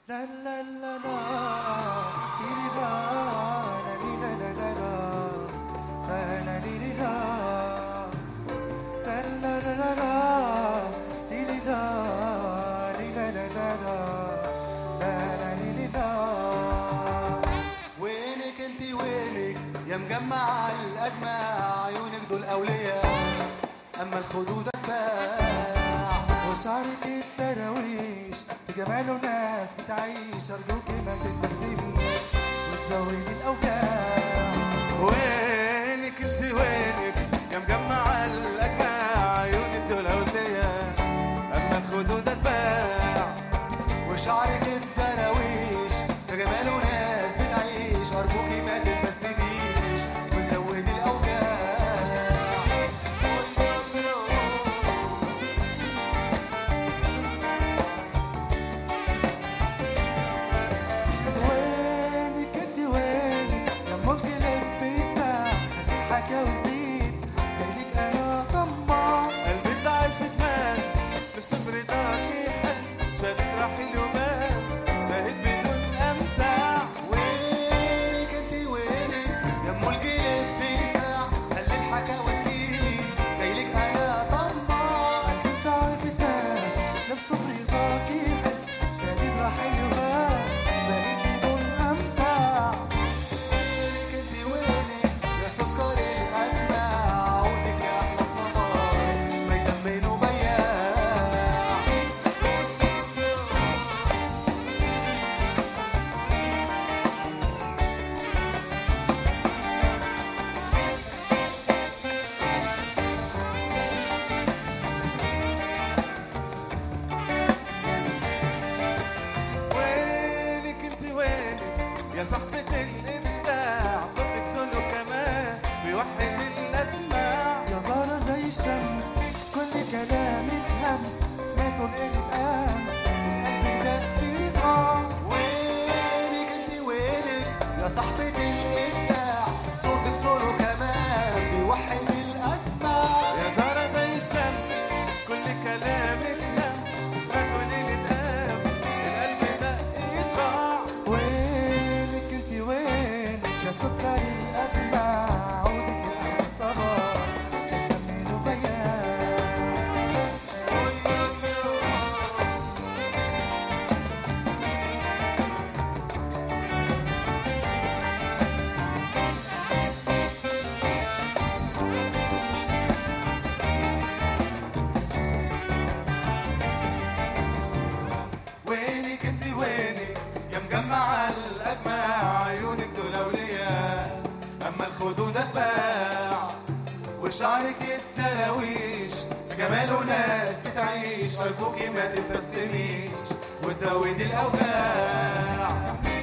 لا لا لا لا تيري را لا لي لا لا لا لا لا لا لي لي لا لا لا لا لا لا تيري را لي لا لا لا لا لا لا لي لي لا وينك انت وينك يا مجمع الاجمع عيونك دول اولياء اما الخدود اتباع وشعرك التراويش بجماله ناس بتعيش أرجوك ما تتبسمي وتزودي الأوجاع وينك انت وينك يا مجمع الاجمع عيونك دول اولياء اما الخدود اتباع وشعرك الدراويش يا جماله ناس بتعيش ارجوكي ما تتبسميش وتزودي الاوجاع وينك انت وينك يا ام القلب بيساح حكى وزيد جايلك انا طماع قلبي ضعيف اتماس نفسه في رضاك يحس شادد رحيل وباس زاهد بدون امتاع وينك انت وينك يا ام القلب بيساع خلي الحكا وتزيد جايلك انا طماع انت عارف الناس نفسه برضاك يحس شادد رحيل وباس زاهد بدون امتاع وينك انت وينك يا سكر القلب عودك يا احلى الصباح ما يدمن وبياع وينك انت وينك يا صاحبة الابداع صوتك سولو كمان بيوحد الاسماع يا زهرة زي الشمس كل كلامك همس سمعته ليلة أمس القلب دق بيقع وينك انت وينك يا صاحبة الابداع صوتك سولو كمان بيوحد الاسماع يا زهرة زي الشمس كل كلامك لمس سمعته ليلة امس القلب دق يقع وينك انت وينك يا سكر الأدمع عودك يا أحلى الصباح تكمل بيان وينك انت وينك يا مجمع الاجمع عيونك دول اولياء اما الخدود اتباع وشعرك الدراويش في جماله ناس بتعيش ارجوكي ما تتبسميش وزودي الاوجاع